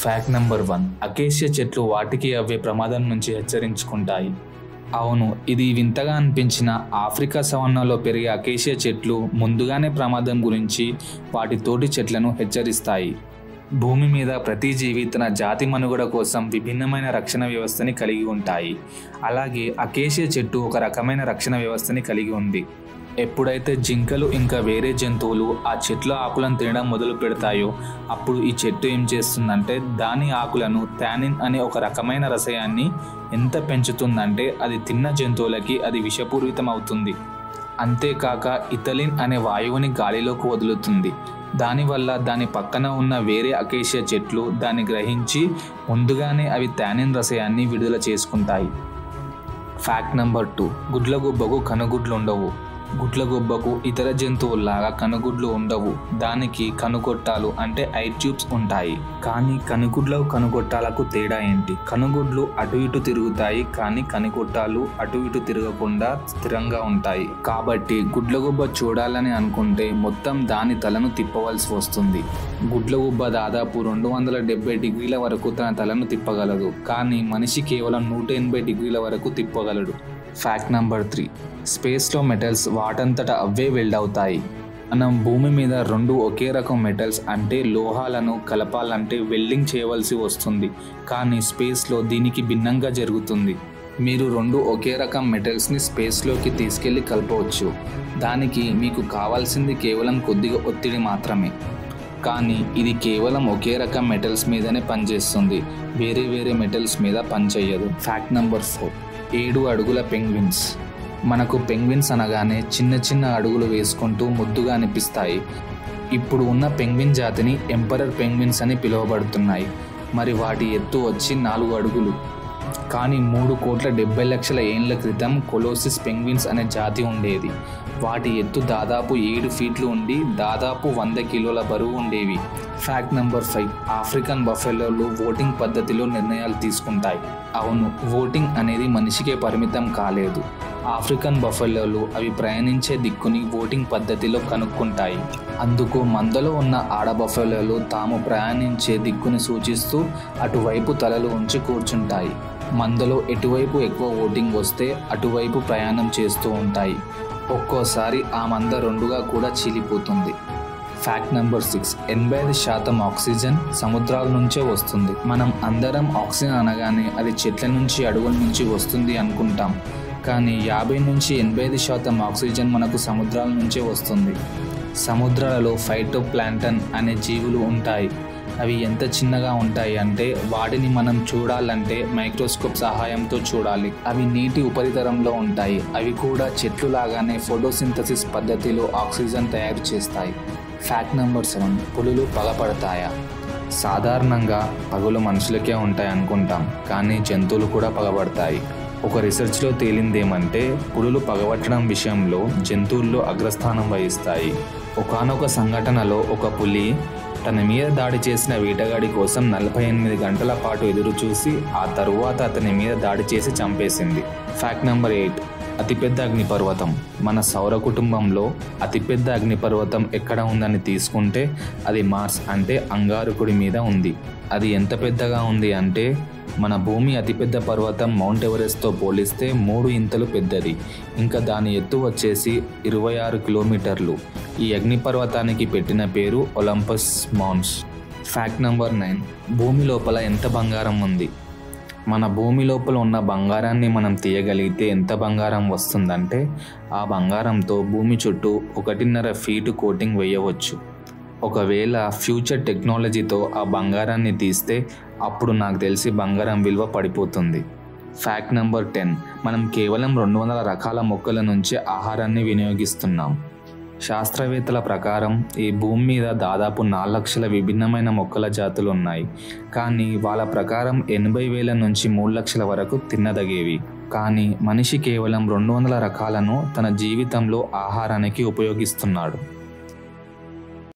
fact number one acacia చెట్లు వాటికి అవే ప్రమాదం నుంచి హెచ్చరించుకుంటాయి అవును ఇది వింతగా అనిపించిన ఆఫ్రికా సవన్నాలో పెరిగే అకేషియా చెట్లు ముందుగానే ప్రమాదం గురించి వాటి తోటి చెట్లను హెచ్చరిస్తాయి భూమి మీద ప్రతి జీవి తన జాతి మనుగడ కోసం విభిన్నమైన రక్షణ వ్యవస్థని కలిగి ఉంటాయి అలాగే అకేషియా చెట్టు ఒక రకమైన రక్షణ వ్యవస్థని కలిగి ఉంది ఎప్పుడైతే జింకలు ఇంకా వేరే జంతువులు ఆ చెట్ల ఆకులను తినడం మొదలు పెడతాయో అప్పుడు ఈ చెట్టు ఏం చేస్తుందంటే దాని ఆకులను థానిన్ అనే ఒక రకమైన రసాయాన్ని ఎంత పెంచుతుందంటే అది తిన్న జంతువులకి అది విషపూరితం అవుతుంది అంతేకాక ఇథలిన్ అనే వాయువుని గాలిలోకి వదులుతుంది దానివల్ల దాని పక్కన ఉన్న వేరే అకేషియా చెట్లు దాన్ని గ్రహించి ముందుగానే అవి థానిన్ రసాయాన్ని విడుదల చేసుకుంటాయి ఫ్యాక్ట్ నెంబర్ టూ గుడ్లగుబ్బకు కనుగుడ్లు ఉండవు గుడ్లగుబ్బకు ఇతర జంతువుల్లాగా కనుగుడ్లు ఉండవు దానికి కనుగొట్టాలు అంటే ఐ ట్యూబ్స్ ఉంటాయి కానీ కనుగుడ్లకు కనుగొట్టాలకు తేడా ఏంటి కనుగుడ్లు అటు ఇటు తిరుగుతాయి కానీ కనుగొట్టాలు అటు ఇటు తిరగకుండా స్థిరంగా ఉంటాయి కాబట్టి గుడ్లగుబ్బ చూడాలని అనుకుంటే మొత్తం దాని తలను తిప్పవలసి వస్తుంది గుడ్లగుబ్బ దాదాపు రెండు వందల డెబ్బై డిగ్రీల వరకు తన తలను తిప్పగలదు కానీ మనిషి కేవలం నూట ఎనభై డిగ్రీల వరకు తిప్పగలడు ఫ్యాక్ట్ నెంబర్ త్రీ స్పేస్లో మెటల్స్ వాటంతట అవే వెల్డ్ అవుతాయి మనం భూమి మీద రెండు ఒకే రకం మెటల్స్ అంటే లోహాలను కలపాలంటే వెల్డింగ్ చేయవలసి వస్తుంది కానీ స్పేస్లో దీనికి భిన్నంగా జరుగుతుంది మీరు రెండు ఒకే రకం మెటల్స్ని స్పేస్లోకి తీసుకెళ్ళి కలపవచ్చు దానికి మీకు కావాల్సింది కేవలం కొద్దిగా ఒత్తిడి మాత్రమే కానీ ఇది కేవలం ఒకే రకం మెటల్స్ మీదనే పనిచేస్తుంది వేరే వేరే మెటల్స్ మీద పనిచేయదు ఫ్యాక్ట్ నెంబర్ ఫోర్ ఏడు అడుగుల పెంగ్విన్స్ మనకు పెంగ్విన్స్ అనగానే చిన్న చిన్న అడుగులు వేసుకుంటూ ముద్దుగా అనిపిస్తాయి ఇప్పుడు ఉన్న పెంగ్విన్ జాతిని ఎంపరర్ పెంగ్విన్స్ అని పిలువబడుతున్నాయి మరి వాటి ఎత్తు వచ్చి నాలుగు అడుగులు కానీ మూడు కోట్ల డెబ్బై లక్షల ఏండ్ల క్రితం కొలోసిస్ పెంగ్విన్స్ అనే జాతి ఉండేది వాటి ఎత్తు దాదాపు ఏడు ఫీట్లు ఉండి దాదాపు వంద కిలోల బరువు ఉండేవి ఫ్యాక్ట్ నెంబర్ ఫైవ్ ఆఫ్రికన్ బఫెలోలు ఓటింగ్ పద్ధతిలో నిర్ణయాలు తీసుకుంటాయి అవును ఓటింగ్ అనేది మనిషికే పరిమితం కాలేదు ఆఫ్రికన్ బఫెలోలు అవి ప్రయాణించే దిక్కుని ఓటింగ్ పద్ధతిలో కనుక్కుంటాయి అందుకు మందలో ఉన్న ఆడ బఫెలోలు తాము ప్రయాణించే దిక్కుని సూచిస్తూ అటువైపు తలలు ఉంచి కూర్చుంటాయి మందలో ఎటువైపు ఎక్కువ ఓటింగ్ వస్తే అటువైపు ప్రయాణం చేస్తూ ఉంటాయి ఒక్కోసారి ఆ మంద రెండుగా కూడా చీలిపోతుంది ఫ్యాక్ట్ నెంబర్ సిక్స్ ఎనభై ఐదు శాతం ఆక్సిజన్ సముద్రాల నుంచే వస్తుంది మనం అందరం ఆక్సిజన్ అనగానే అది చెట్ల నుంచి అడవుల నుంచి వస్తుంది అనుకుంటాం కానీ యాభై నుంచి ఎనభై ఐదు శాతం ఆక్సిజన్ మనకు సముద్రాల నుంచే వస్తుంది సముద్రాలలో ఫైటో ప్లాంటన్ అనే జీవులు ఉంటాయి అవి ఎంత చిన్నగా ఉంటాయి అంటే వాటిని మనం చూడాలంటే మైక్రోస్కోప్ సహాయంతో చూడాలి అవి నీటి ఉపరితలంలో ఉంటాయి అవి కూడా చెట్లు లాగానే ఫోటోసింథసిస్ పద్ధతిలో ఆక్సిజన్ తయారు చేస్తాయి ఫ్యాక్ట్ నెంబర్ సెవెన్ పులులు పగపడతాయా సాధారణంగా పగులు మనుషులకే ఉంటాయి అనుకుంటాం కానీ జంతువులు కూడా పగబడతాయి ఒక రీసెర్చ్లో తేలిందేమంటే పులులు పగబట్టడం విషయంలో జంతువుల్లో అగ్రస్థానం వహిస్తాయి ఒకానొక సంఘటనలో ఒక పులి తన మీద దాడి చేసిన వేటగాడి కోసం నలభై ఎనిమిది గంటల పాటు ఎదురు చూసి ఆ తరువాత అతని మీద దాడి చేసి చంపేసింది ఫ్యాక్ట్ నెంబర్ ఎయిట్ అతిపెద్ద అగ్నిపర్వతం మన సౌర కుటుంబంలో అతిపెద్ద అగ్నిపర్వతం ఎక్కడ ఉందని తీసుకుంటే అది మార్స్ అంటే అంగారకుడి మీద ఉంది అది ఎంత పెద్దగా ఉంది అంటే మన భూమి అతిపెద్ద పర్వతం మౌంట్ ఎవరెస్ట్తో పోలిస్తే మూడు ఇంతలు పెద్దది ఇంకా దాని ఎత్తు వచ్చేసి ఇరవై ఆరు కిలోమీటర్లు ఈ అగ్నిపర్వతానికి పెట్టిన పేరు Olympus mounts fact number nine భూమి లోపల ఎంత బంగారం ఉంది మన భూమి లోపల ఉన్న బంగారాన్ని మనం తీయగలిగితే ఎంత బంగారం వస్తుందంటే ఆ బంగారంతో భూమి చుట్టూ ఒకటిన్నర ఫీటు కోటింగ్ వేయవచ్చు ఒకవేళ ఫ్యూచర్ టెక్నాలజీతో ఆ బంగారాన్ని తీస్తే అప్పుడు నాకు తెలిసి బంగారం విలువ పడిపోతుంది ఫ్యాక్ట్ నెంబర్ టెన్ మనం కేవలం రెండు వందల రకాల మొక్కల నుంచి ఆహారాన్ని వినియోగిస్తున్నాం శాస్త్రవేత్తల ప్రకారం ఈ భూమి మీద దాదాపు నాలుగు లక్షల విభిన్నమైన మొక్కల జాతులు ఉన్నాయి కానీ వాళ్ళ ప్రకారం ఎనభై వేల నుంచి మూడు లక్షల వరకు తిన్నదగేవి కానీ మనిషి కేవలం రెండు వందల రకాలను తన జీవితంలో ఆహారానికి ఉపయోగిస్తున్నాడు